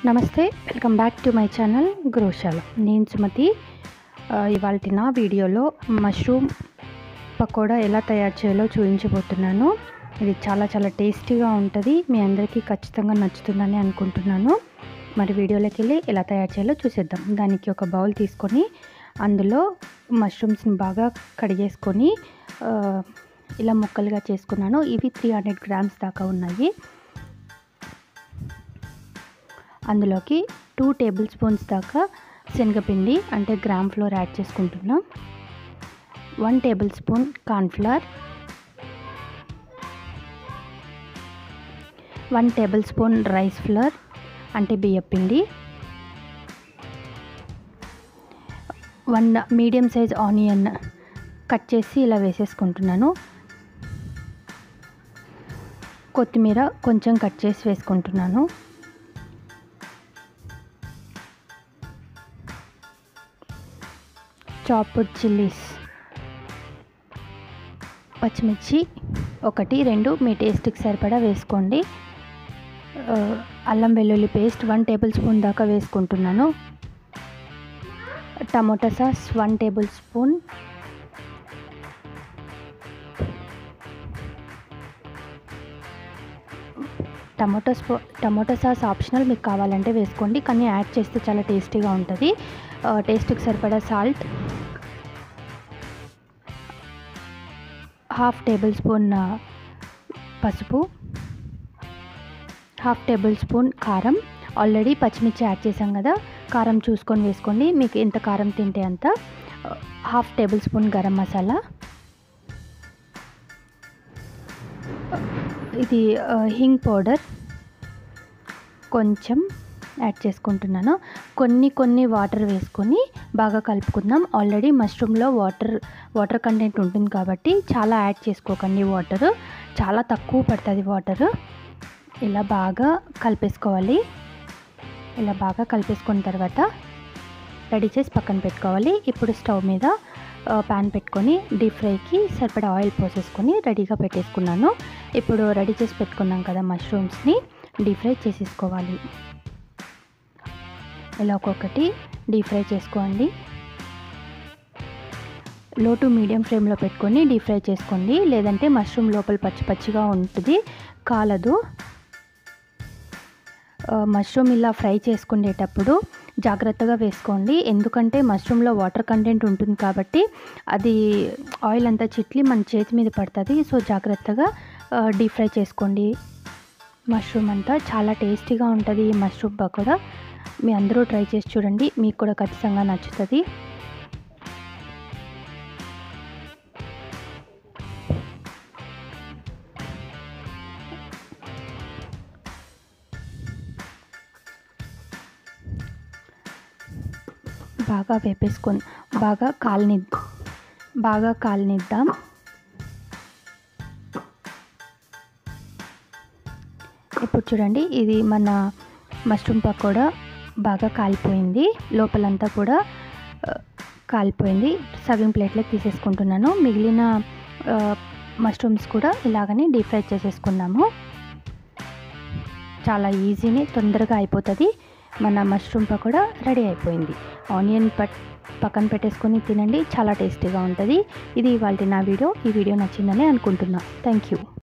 నమస్తే welcome back to my channel Gruhashala నేను సుమతి ఇవాళ నా వీడియోలో మష్రూమ్ పకోడా ఎలా తయారు చేయాలో చూపించబోతున్నాను ఇది చాలా చాలా టేస్టీగా ఉంటుంది మీ అందరికీ ఖచ్చితంగా నచ్చుతుందని అనుకుంటున్నాను మరి వీడియోలోకి వెళ్ళి ఎలా తయారు చేయాలో చూసేద్దాం దానికి ఒక బౌల్ తీసుకొని అందులో మష్రూమ్స్ని బాగా కడిగేసుకొని ఆ, ఇలా ముక్కలుగా చేసుకున్నాను ఇవి త్రీ హండ్రెడ్ గ్రామ్స్ దాకా ఉన్నాయి అందులోకి టూ టేబుల్ స్పూన్స్ దాకా శనగపిండి అంటే గ్రామ్ ఫ్లోర్ యాడ్ చేసుకుంటున్నాం one tablespoon cornflour one tablespoon rice flour అంటే బియ్యపిండి one medium size onion cut చేసి ఇలా వేసేసుకుంటున్నాను కొత్తిమీర కొంచెం కట్ చేసి వేసుకుంటున్నాను చాప్డ్ చిల్లీస్ పచ్చిమిర్చి ఒకటి రెండు మీ టేస్ట్కి సరిపడా వేసుకోండి ఆ, అల్లం వెల్లుల్లి పేస్ట్ వన్ టేబుల్ స్పూన్ దాకా వేసుకుంటున్నాను tomato sauce one tablespoon tomato స్పూ టమాటో సాస్ ఆప్షనల్ మీకు కావాలంటే వేసుకోండి కానీ యాడ్ చేస్తే చాలా టేస్టీగా ఉంటుంది ఆ, టేస్ట్కి సరిపడా సాల్ట్ హాఫ్ టేబుల్ స్పూన్ ఆ, పసుపు హాఫ్ టేబుల్ స్పూన్ కారం ఆల్రెడీ పచ్చిమిర్చి యాడ్ చేసాం కదా కారం చూసుకొని వేసుకోండి మీకు ఎంత కారం తింటే అంత ఆ, half tablespoon garam masala ఇది ఆ, హింగ్ పౌడర్ కొంచెం యాడ్ చేసుకుంటున్నాను కొన్ని కొన్ని వాటర్ వేసుకొని బాగా కలుపుకుందాం ఆల్రెడీ మష్రూమ్లో వాటర్ వాటర్ కంటెంట్ ఉంటుంది కాబట్టి చాలా యాడ్ చేసుకోకండి వాటర్ చాలా తక్కువ పడుతుంది వాటర్ ఇలా బాగా కలిపేసుకోవాలి ఇలా బాగా కలిపేసుకున్న తర్వాత రెడీ చేసి పక్కన పెట్టుకోవాలి ఇప్పుడు స్టవ్ మీద ప్యాన్ పెట్టుకొని డీప్ ఫ్రైకి సరిపడా ఆయిల్ పోసేసుకొని రెడీగా పెట్టేసుకున్నాను ఇప్పుడు రెడీ చేసి పెట్టుకున్నాం కదా మష్రూమ్స్ని డీప్ ఫ్రై చేసేసుకోవాలి ఇలా ఒక్కొక్కటి డీప్ ఫ్రై చేసుకోండి లో టు మీడియం ఫ్లేమ్లో పెట్టుకొని డీప్ ఫ్రై చేసుకోండి లేదంటే మష్రూమ్ లోపల పచ్చి పచ్చిగా ఉంటుంది కాలదు ఆ, మష్రూమ్ ఇలా ఫ్రై చేసుకునేటప్పుడు జాగ్రత్తగా వేసుకోండి ఎందుకంటే మష్రూమ్లో వాటర్ కంటెంట్ ఉంటుంది కాబట్టి అది ఆయిల్ అంతా చిట్లి మన చేతి మీద పడుతుంది సో జాగ్రత్తగా డీప్ ఫ్రై చేసుకోండి మష్రూమ్ అంతా చాలా టేస్టీగా ఉంటుంది ఈ మష్రూమ్ పకోడా మీ అందరూ ట్రై చేసి చూడండి మీకు కూడా ఖచ్చితంగా నచ్చుతుంది బాగా వేపేసుకొని బాగా కాలని బాగా కాలనిద్దాం ఇప్పుడు చూడండి ఇది మన మష్రూమ్ పకోడా బాగా కాలిపోయింది లోపలంతా కూడా ఆ, కాలిపోయింది సగం ప్లేట్లోకి తీసేసుకుంటున్నాను మిగిలిన ఆ, మష్రూమ్స్ కూడా ఇలాగనే డీప్ ఫ్రై చేసేసుకున్నాము చాలా ఈజీని తొందరగా అయిపోతుంది మన మష్రూమ్ పకోడా రెడీ అయిపోయింది ఆనియన్ పట్ పక్కన పెట్టేసుకొని తినండి చాలా టేస్టీగా ఉంటుంది ఇది ఇవాళ నా వీడియో ఈ వీడియో నచ్చిందని అనుకుంటున్నా థ్యాంక్ యూ